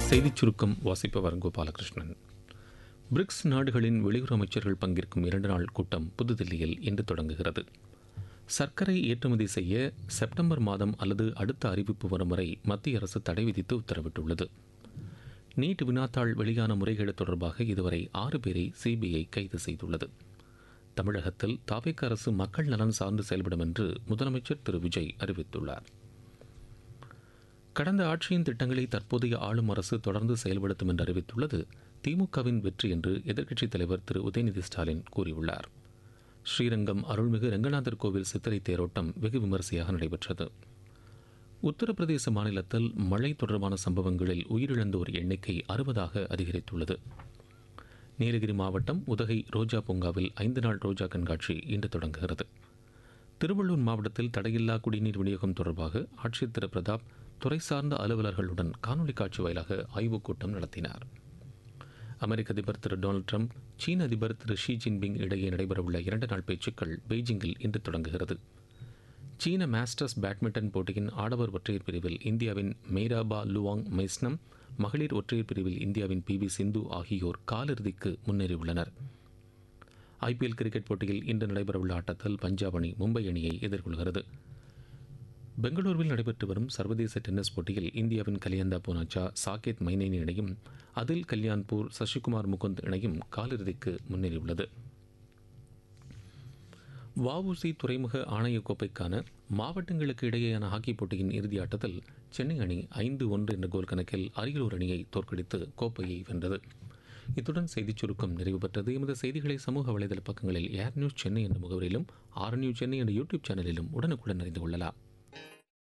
செய்திச் சுருக்கம் வாசிப்பவர் கோபாலகிருஷ்ணன் பிரிக்ஸ் நாடுகளின் வெளியுறவு அமைச்சர்கள் பங்கேற்கும் இரண்டு நாள் கூட்டம் புதுதில்லியில் இன்று தொடங்குகிறது சர்க்கரை ஏற்றுமதி செய்ய செப்டம்பர் மாதம் அல்லது அடுத்த அறிவிப்பு வரும் வரை மத்திய அரசு தடை விதித்து உத்தரவிட்டுள்ளது நீட் வினாத்தாள் வெளியான முறைகேடு தொடர்பாக இதுவரை ஆறு பேரை சிபிஐ கைது செய்துள்ளது தமிழகத்தில் தாவேக்க அரசு மக்கள் நலன் சார்ந்து செயல்படும் என்று முதலமைச்சர் திரு விஜய் அறிவித்துள்ளார் கடந்த ஆட்சியின் திட்டங்களை தற்போதைய ஆளும் அரசு தொடர்ந்து செயல்படுத்தும் என்று அறிவித்துள்ளது திமுகவின் வெற்றி என்று எதிர்க்கட்சித் தலைவர் திரு உதயநிதி ஸ்டாலின் கூறியுள்ளார் ஸ்ரீரங்கம் அருள்மிகு ரங்கநாதர் கோவில் சித்திரை தேரோட்டம் வெகு விமரிசையாக நடைபெற்றது உத்தரப்பிரதேச மாநிலத்தில் மழை தொடர்பான சம்பவங்களில் உயிரிழந்தோர் எண்ணிக்கை அறுபதாக அதிகரித்துள்ளது நீலகிரி மாவட்டம் உதகை ரோஜா பூங்காவில் ஐந்து நாள் ரோஜா கண்காட்சி இன்று தொடங்குகிறது திருவள்ளூர் மாவட்டத்தில் தடையில்லா குடிநீர் விநியோகம் தொடர்பாக ஆட்சியர் திரு பிரதாப் துறை சார்ந்த அலுவலர்களுடன் காணொலி காட்சி வாயிலாக ஆய்வுக் கூட்டம் நடத்தினார் அமெரிக்க அதிபர் திரு டொனால்டு ட்ரம்ப் சீன அதிபர் திரு ஷி ஜின்பிங் இடையே நடைபெறவுள்ள இரண்டு நாள் பேச்சுக்கள் பெய்ஜிங்கில் இன்று தொடங்குகிறது சீன மாஸ்டர்ஸ் பேட்மிண்டன் போட்டியின் ஆடவர் ஒற்றையர் பிரிவில் இந்தியாவின் மேராபா லுவாங் மைஸ்னம் மகளிர் ஒற்றையர் பிரிவில் இந்தியாவின் பி வி சிந்து ஆகியோர் காலிறுதிக்கு முன்னேறியுள்ளனர் ஐபிஎல் கிரிக்கெட் போட்டியில் இன்று நடைபெறவுள்ள ஆட்டத்தில் பஞ்சாப் அணி மும்பை அணியை எதிர்கொள்கிறது பெங்களூருவில் நடைபெற்று வரும் சர்வதேச டென்னிஸ் போட்டியில் இந்தியாவின் கலியந்தா பூனாச்சா சாகேத் மைனேனி இணையும் அதில் கல்யாண்பூர் சசிகுமார் முகுந்த் இணையும் காலிறுதிக்கு முன்னேறியுள்ளது வஉசி துறைமுக ஆணையக் கோப்பைக்கான மாவட்டங்களுக்கு இடையேயான ஹாக்கி போட்டியின் இறுதி ஆட்டத்தில் சென்னை அணி ஐந்து ஒன்று என்ற கோல் கணக்கில் அரியலூர் அணியை தோற்கடித்து கோப்பையை வென்றது இத்துடன் செய்திச் சுருக்கம் நிறைவு பெற்றது எமது செய்திகளை சமூக வலைதள பக்கங்களில் ஏர் நியூஸ் சென்னை என்ற முகவரியிலும் ஆர் நியூஸ் சென்னை என்ற யூடியூப் சேனலிலும் உடனுக்குடன் அறிந்து கொள்ளலாம்